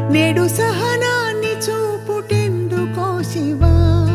నేడు సహనాన్ని చూపుటెందుకో శివా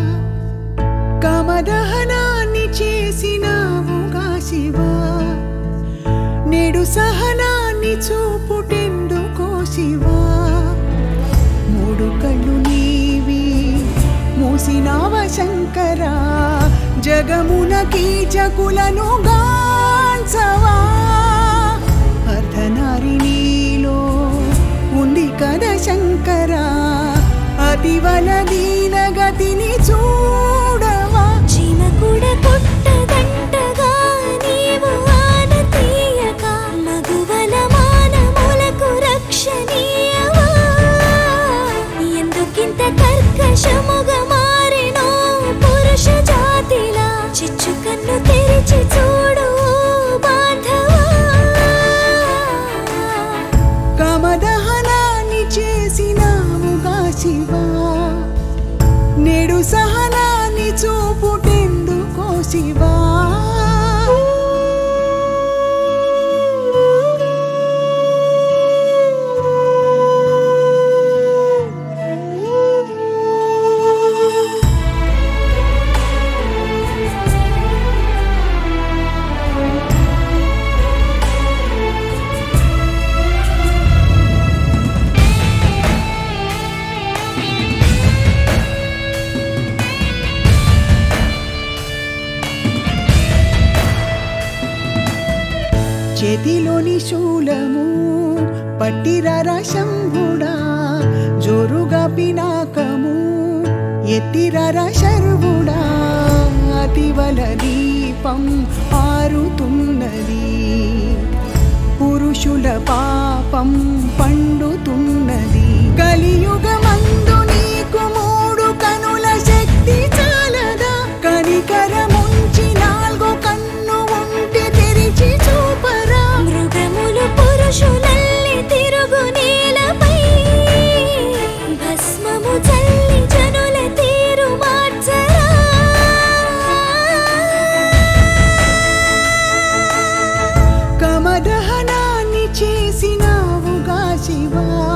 కామదహనాన్ని చేసినావుగా శివా నేడు సహనాన్ని చూపుటెందుకో శివా మూడు కళ్ళు నీవి మూసినావ శంకరా జగమున కీచకులను గాంచవా అర్ధనారి నీలో ఉంది కదా శంకరా అతివల దీన గతిని చూడవా చీమ కూడా కొట్టదంటగా నీవు ఆన తీయక మగువల మానములకు రక్షణీయవా ఎందుకింత కర్కశముగా మారినో పురుష జాతిలా చిచ్చు కన్ను తెరిచి చూడు బాంధవా కామదహనాన్ని చేసినావుగా శివా నేడు సహనాన్ని చూపుటెందుకో శివా చేతిలోని శూలము పట్టిరరా శంభుడా జోరుగా పినాకము ఎత్తిరరా శర్వుడా అతివల దీపం ఆరుతున్నది పురుషుల పాపం పండుతున్నది కలియుగమందు నీకు మూడు కనుల శక్తి చాలదా కనికరముంచి నాలుగు కన్ను ఉంటే తెరిచి చూపరా మృగములు పురుషులల్లి తిరుగు నేలపై భస్మము చల్లి జనుల తీరు మార్చరా కమదహనాన్ని చేసినావుగా శివా